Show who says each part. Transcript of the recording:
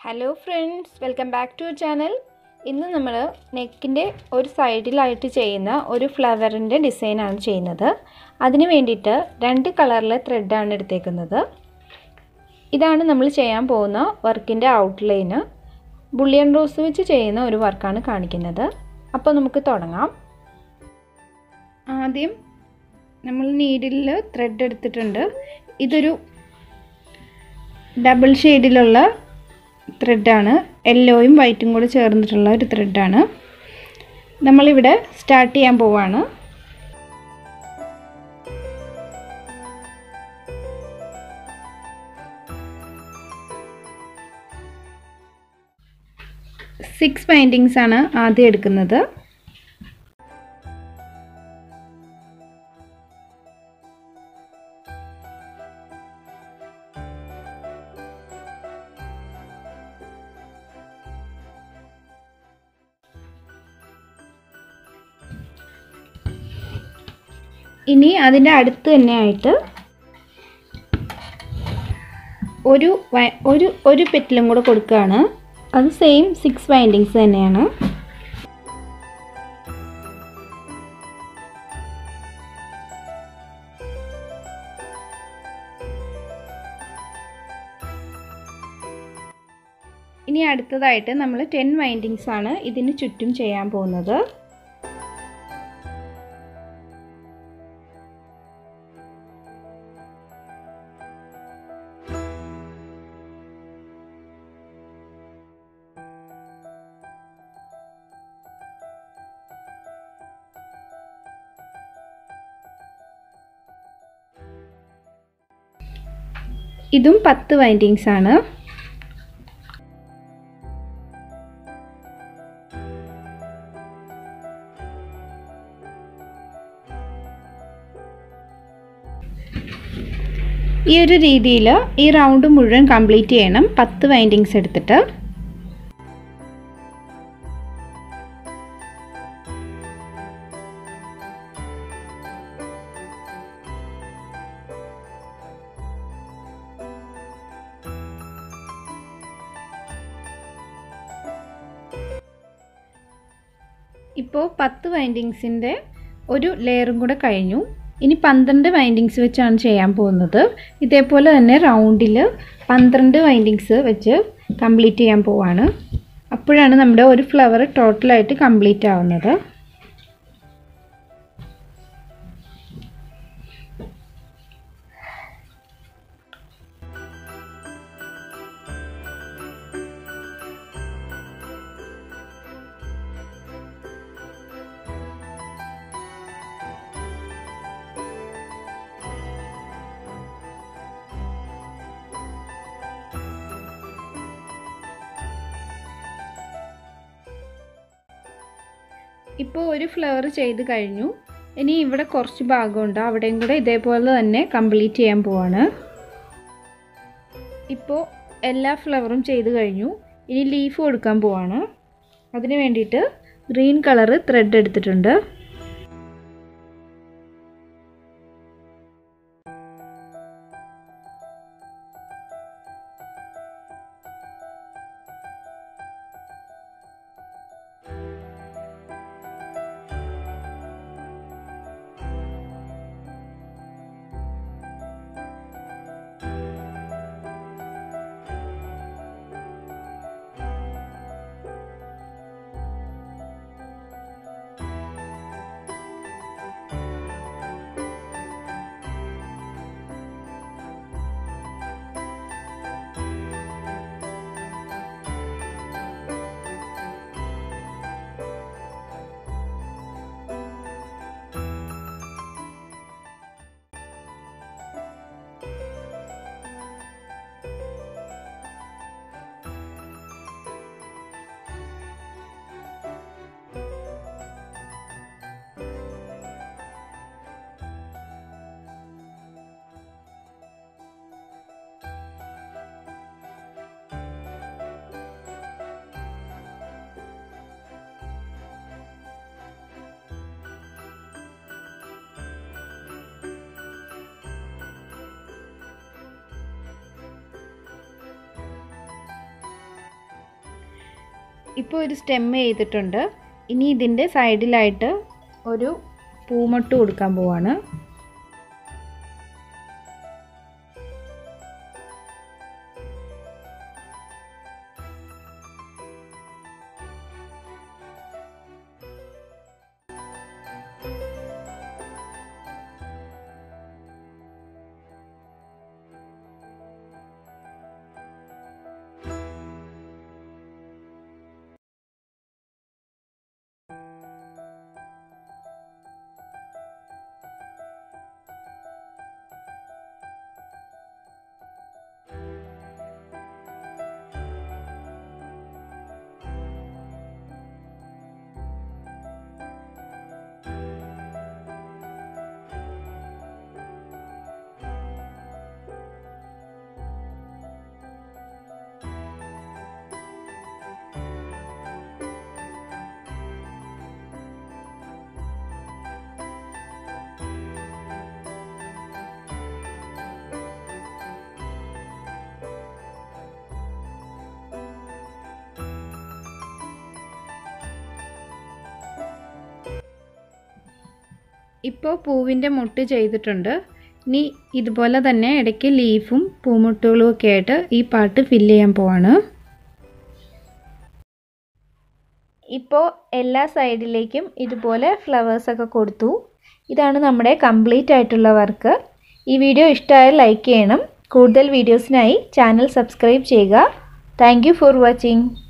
Speaker 1: hello friends welcome back to channel ഇന്ന് നമ്മൾ നെക്കിൻ്റെ ഒരു സൈഡിലായിട്ട് ചെയ്യുന്ന ഒരു ഫ്ലവറിൻ്റെ ഡിസൈനാണ് ചെയ്യുന്നത് അതിന് വേണ്ടിയിട്ട് രണ്ട് കളറിലെ ത്രെഡാണ് എടുത്തേക്കുന്നത് ഇതാണ് നമ്മൾ ചെയ്യാൻ പോകുന്ന വർക്കിൻ്റെ ഔട്ട്ലൈന് ബുള്ളിയൻ റോസ് വെച്ച് ചെയ്യുന്ന ഒരു വർക്കാണ് കാണിക്കുന്നത് അപ്പോൾ നമുക്ക് തുടങ്ങാം ആദ്യം നമ്മൾ നീഡിൽ ത്രെഡ് എടുത്തിട്ടുണ്ട് ഇതൊരു ഡബിൾ ഷെയ്ഡിലുള്ള ത്രെഡാണ് യെല്ലോയും വൈറ്റും കൂടെ ചേർന്നിട്ടുള്ള ഒരു ത്രെഡാണ് നമ്മളിവിടെ സ്റ്റാർട്ട് ചെയ്യാൻ പോവാണ് സിക്സ് ബൈൻഡിങ്സ് ആണ് ആദ്യം എടുക്കുന്നത് ഇനി അതിൻ്റെ അടുത്ത് തന്നെയായിട്ട് ഒരു ഒരു ഒരു പെറ്റിലും കൂടെ കൊടുക്കുകയാണ് അത് സെയിം സിക്സ് വൈൻഡിങ്സ് തന്നെയാണ് ഇനി അടുത്തതായിട്ട് നമ്മൾ ടെൻ വൈൻഡിങ്സ് ആണ് ഇതിന് ചുറ്റും ചെയ്യാൻ പോകുന്നത് ഇതും പത്ത് വൈൻഡിങ്സ് ആണ് ഈ ഒരു രീതിയിൽ ഈ റൗണ്ട് മുഴുവൻ കംപ്ലീറ്റ് ചെയ്യണം പത്ത് വൈൻഡിങ്സ് എടുത്തിട്ട് ഇപ്പോൾ പത്ത് വൈൻഡിങ്സിൻ്റെ ഒരു ലെയറും കൂടെ കഴിഞ്ഞു ഇനി പന്ത്രണ്ട് വൈൻഡിങ്സ് വെച്ചാണ് ചെയ്യാൻ പോകുന്നത് ഇതേപോലെ തന്നെ റൗണ്ടിൽ പന്ത്രണ്ട് വൈൻഡിങ്സ് വെച്ച് കംപ്ലീറ്റ് ചെയ്യാൻ പോവാണ് അപ്പോഴാണ് നമ്മുടെ ഒരു ഫ്ലവർ ടോട്ടലായിട്ട് കംപ്ലീറ്റ് ആവുന്നത് ഇപ്പോൾ ഒരു ഫ്ലവർ ചെയ്ത് കഴിഞ്ഞു ഇനി ഇവിടെ കുറച്ച് ഭാഗമുണ്ട് അവിടെയും കൂടെ ഇതേപോലെ തന്നെ കംപ്ലീറ്റ് ചെയ്യാൻ പോവാണ് ഇപ്പോൾ എല്ലാ ഫ്ലവറും ചെയ്ത് കഴിഞ്ഞു ഇനി ലീഫ് കൊടുക്കാൻ പോവാണ് അതിന് വേണ്ടിയിട്ട് ഗ്രീൻ കളറ് ത്രെഡ് എടുത്തിട്ടുണ്ട് ഇപ്പോൾ ഒരു സ്റ്റെം ചെയ്തിട്ടുണ്ട് ഇനി ഇതിൻ്റെ സൈഡിലായിട്ട് ഒരു പൂമൊട്ട് കൊടുക്കാൻ പോവാണ് ഇപ്പോൾ പൂവിൻ്റെ മുട്ട് ചെയ്തിട്ടുണ്ട് ഇനി ഇതുപോലെ തന്നെ ഇടയ്ക്ക് ലീഫും പൂമുട്ടുകളും ഒക്കെ ആയിട്ട് ഈ പാട്ട് ഫില്ല് ചെയ്യാൻ പോവാണ് ഇപ്പോൾ എല്ലാ സൈഡിലേക്കും ഇതുപോലെ ഫ്ലവേഴ്സൊക്കെ കൊടുത്തു ഇതാണ് നമ്മുടെ കംപ്ലീറ്റ് ആയിട്ടുള്ള വർക്ക് ഈ വീഡിയോ ഇഷ്ടമായാൽ ലൈക്ക് ചെയ്യണം കൂടുതൽ വീഡിയോസിനായി ചാനൽ സബ്സ്ക്രൈബ് ചെയ്യുക താങ്ക് ഫോർ വാച്ചിങ്